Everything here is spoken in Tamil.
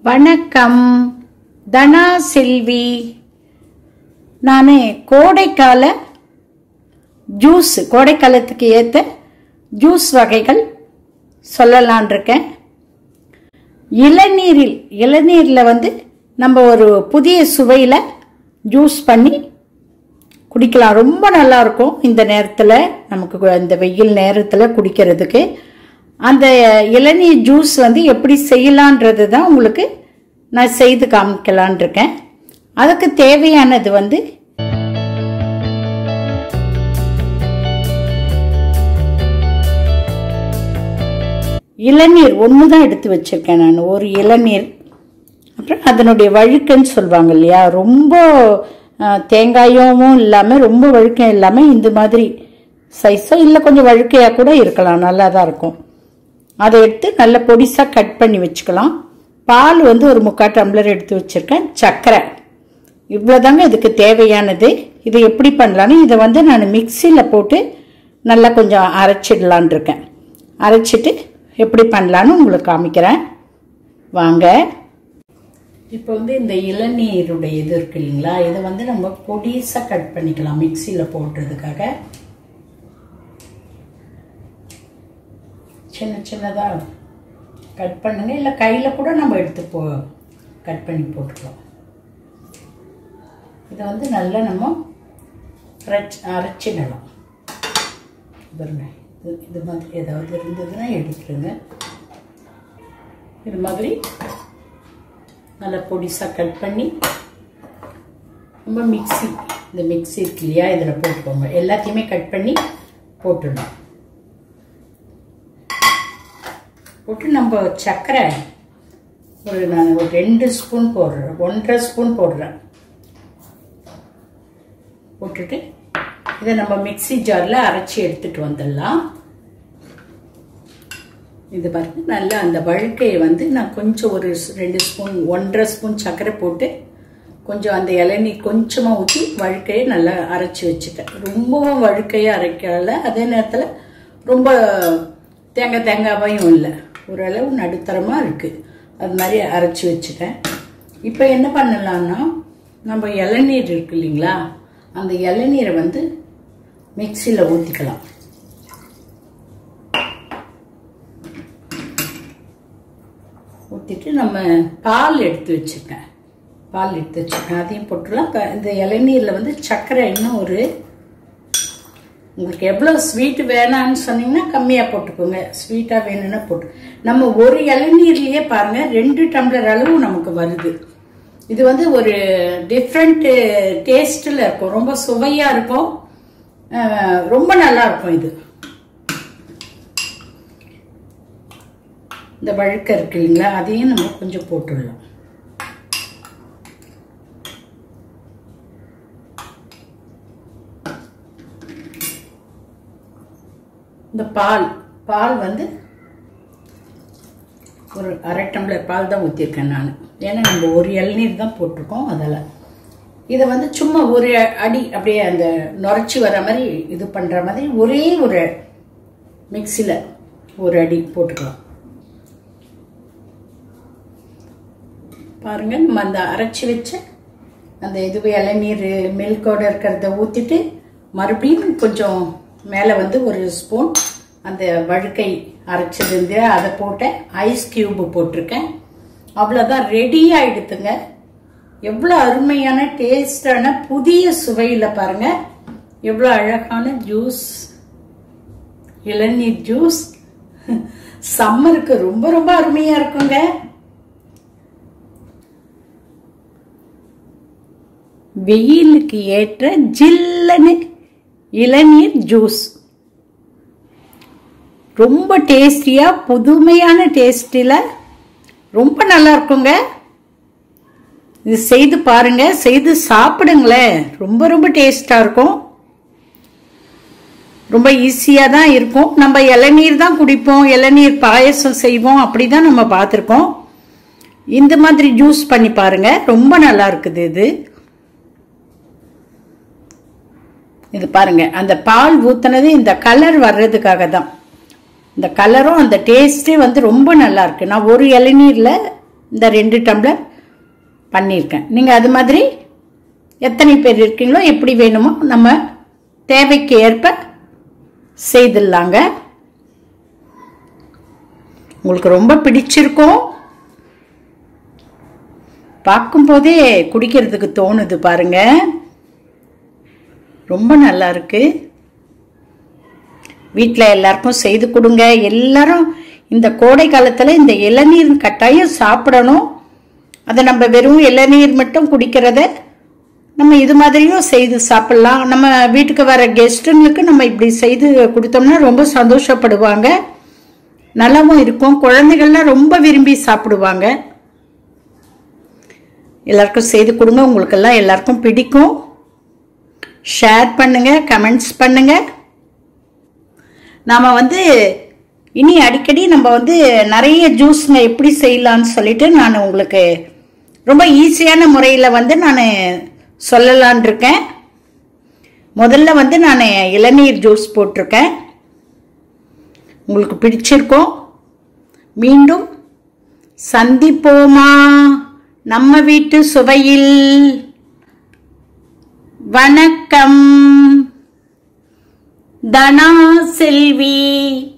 வணக்கம் தனா செல்வி நான் கோடைக்கால ஜூஸ் கோடைக்காலத்துக்கு ஏற்ற ஜூஸ் வகைகள் சொல்லலான் இருக்கேன் இளநீரில் இளநீரில் வந்து நம்ம ஒரு புதிய சுவையில் ஜூஸ் பண்ணி குடிக்கலாம் ரொம்ப நல்லா இருக்கும் இந்த நேரத்தில் நமக்கு கு- இந்த வெயில் நேரத்தில் குடிக்கிறதுக்கு அந்த இளநீர் ஜூஸ் வந்து எப்படி செய்யலான்றது தான் உங்களுக்கு நான் செய்து காமிக்கலான் இருக்கேன் அதுக்கு தேவையானது வந்து இளநீர் ஒன்று தான் எடுத்து வச்சிருக்கேன் நான் ஒரு இளநீர் அப்புறம் அதனுடைய வழுக்குன்னு சொல்லுவாங்க இல்லையா ரொம்ப அஹ், தேங்காயும் இல்லாமல் ரொம்ப வழுக்கம் இல்லாமல் இந்த மாதிரி சைஸோ இல்லை கொஞ்சம் வழுக்கையாக கூட இருக்கலாம் நல்லா தான் இருக்கும் அதை எடுத்து நல்ல பொடிசாக கட் பண்ணி வச்சுக்கலாம் பால் வந்து ஒரு முக்கால் டம்ளர் எடுத்து வச்சுருக்கேன் சர்க்கரை இவ்வளோதாங்க இதுக்கு தேவையானது இதை எப்படி பண்ணலான்னு இதை வந்து நான் மிக்சியில் போட்டு நல்லா கொஞ்சம் அரைச்சிடலான் இருக்கேன் அரைச்சிட்டு எப்படி பண்ணலான்னு உங்களுக்கு காமிக்கிறேன் வாங்க இப்போ வந்து இந்த இளநீருடைய இது இருக்கு இல்லைங்களா இதை வந்து நம்ம பொடிசாக கட் பண்ணிக்கலாம் மிக்சியில் போடுறதுக்காக சின்ன சின்னதாக கட் பண்ணுங்க இல்லை கையில் கூட நம்ம எடுத்து போ கட் பண்ணி போட்டுக்கலாம் இதை வந்து நல்லா நம்ம அரைச்சி அரைச்சிடலாம் பாருங்க இது இது மாதிரி ஏதாவது இருந்ததுன்னா எடுத்துருங்க இது மாதிரி நல்லா பொடிசாக கட் பண்ணி நம்ம மிக்ஸி இந்த மிக்ஸி இருக்கு இல்லையா இதில் போட்டுக்கோங்க எல்லாத்தையுமே கட் பண்ணி போட்டுடணும் போட்டு நம்ம சர்க்கரை ஒரு நான் ஒரு ரெண்டு ஸ்பூன் போடுறேன் ஒன்றரை ஸ்பூன் போடுறேன் போட்டுட்டு இதை நம்ம மிக்ஸி ஜாரில் அரைச்சி எடுத்துட்டு வந்துடலாம் இது பாருங்க நல்லா அந்த வழுக்கையை வந்து நான் கொஞ்சம் ஒரு ஸ்- ரெண்டு ஸ்பூன் ஒன்றரை ஸ்பூன் சர்க்கரை போட்டு கொஞ்சம் அந்த இளநீர் கொஞ்சமாக ஊற்றி வழுக்கையை நல்லா அரைச்சி வச்சுட்டேன் ரொம்பவும் வழுக்கையை அரைக்கல அதே நேரத்தில் ரொம்ப தேங்காய் தேங்காயும் இல்லை ஓரளவு நடுத்தரமாக இருக்குது அது மாதிரி அரைச்சி வச்சுட்டேன் இப்போ என்ன பண்ணலான்னா நம்ம இளநீர் இருக்கு இல்லைங்களா அந்த இளநீரை வந்து மிக்சியில் ஊற்றிக்கலாம் ஊற்றிட்டு நம்ம பால் எடுத்து வச்சுருக்கேன் பால் எடுத்து வச்சுருக்கேன் அதையும் போட்டுலாம் இப்போ இந்த இளநீரில் வந்து சர்க்கரை இன்னும் ஒரு உங்களுக்கு எவ்வளோ ஸ்வீட் வேணான்னு சொன்னீங்கன்னா கம்மியாக போட்டுக்கோங்க ஸ்வீட்டாக வேணும்னா போட்டு நம்ம ஒரு இளநீர்லேயே பாருங்கள் ரெண்டு டம்ளர் அளவு நமக்கு வருது இது வந்து ஒரு டிஃப்ரெண்ட் டேஸ்ட்டில் இருக்கும் ரொம்ப சுவையாக இருக்கும் அஹ், ரொம்ப நல்லா இருக்கும் இது இந்த வழுக்க இருக்கு இல்லைங்களா அதையும் நம்ம கொஞ்சம் போட்டுடலாம் இந்த பால் பால் வந்து ஒரு அரை டம்ளர் பால் தான் ஊற்றிருக்கேன் நான் ஏன்னா நம்ம ஒரு இளநீர் தான் போட்டிருக்கோம் அதில் இதை வந்து சும்மா ஒரு அடி அப்படியே அந்த நுரைச்சி வர மாதிரி இது பண்ணுற மாதிரி ஒரே ஒரு மிக்சியில் ஒரு அடி போட்டுக்கலாம் பாருங்க நம்ம அந்த அரைச்சி வச்ச அந்த இதுவே இளநீர் மில்கோட இருக்கிறத ஊற்றிட்டு மறுபடியும் கொஞ்சம் மேலே வந்து ஒரு ஸ்பூன் அந்த வழுக்கை அரைச்சது இருந்து அதை போட்டேன் ஐஸ் கியூப் போட்டிருக்கேன் அவ்வளோதான் ரெடி ஆயிடுத்துங்க எவ்வளோ அருமையான டேஸ்டான புதிய சுவையில் பாருங்க எவ்வளோ அழகான ஜூஸ் இளநீர் ஜூஸ் சம்மருக்கு ரொம்ப ரொம்ப அருமையாக இருக்குங்க வெயிலுக்கு ஏற்ற ஜில்லனு இளநீர் ஜூஸ் ரொம்ப டேஸ்டியாக புதுமையான டேஸ்டில் ரொம்ப நல்லா இருக்குங்க இது செய்து பாருங்க செய்து சாப்பிடுங்களேன் ரொம்ப ரொம்ப டேஸ்டாக இருக்கும் ரொம்ப ஈஸியாக தான் இருக்கும் நம்ம இளநீர் தான் குடிப்போம் இளநீர் பாயசம் செய்வோம் அப்படி தான் நம்ம பார்த்துருக்கோம் இந்த மாதிரி ஜூஸ் பண்ணி பாருங்க ரொம்ப நல்லா இருக்குது இது இது பாருங்க அந்த பால் ஊத்துனது இந்த கலர் வர்றதுக்காக தான் இந்த கலரும் அந்த டேஸ்ட்டே வந்து ரொம்ப நல்லா இருக்கு நான் ஒரு இளநீர்ல இந்த ரெண்டு டம்ளர் பண்ணியிருக்கேன் நீங்கள் அது மாதிரி எத்தனை பேர் இருக்கீங்களோ எப்படி வேணுமோ நம்ம தேவைக்கு ஏற்ப செய்திடலாங்க உங்களுக்கு ரொம்ப பிடிச்சிருக்கும் பார்க்கும்போதே குடிக்கிறதுக்கு தோணுது பாருங்க ரொம்ப நல்லா இருக்கு வீட்டில் எல்லாருக்கும் செய்து கொடுங்க எல்லாரும் இந்த கோடை காலத்தில் இந்த இளநீர் கட்டாயம் சாப்பிடணும் அதை நம்ம வெறும் இளநீர் மட்டும் குடிக்கிறத நம்ம இது மாதிரியும் செய்து சாப்பிடலாம் நம்ம வீட்டுக்கு வர கெஸ்ட்டுங்களுக்கு நம்ம இப்படி செய்து கொடுத்தோம்னா ரொம்ப சந்தோஷப்படுவாங்க நல்லாவும் இருக்கும் குழந்தைகள்லாம் ரொம்ப விரும்பி சாப்பிடுவாங்க எல்லாருக்கும் செய்து கொடுங்க உங்களுக்கெல்லாம் எல்லாருக்கும் பிடிக்கும் ஷேர் பண்ணுங்க கமெண்ட்ஸ் பண்ணுங்க நாம வந்து இனி அடிக்கடி நம்ம வந்து நிறைய ஜூஸ்ங்க எப்படி செய்யலாம்னு சொல்லிட்டு நான் உங்களுக்கு ரொம்ப ஈஸியான முறையில் வந்து நான் சொல்லலான் இருக்கேன் முதல்ல வந்து நான் இளநீர் ஜூஸ் போட்டிருக்கேன் உங்களுக்கு பிடிச்சிருக்கோம் மீண்டும் சந்திப்போமா நம்ம வீட்டு சுவையில் வணக்கம் தனா செல்வி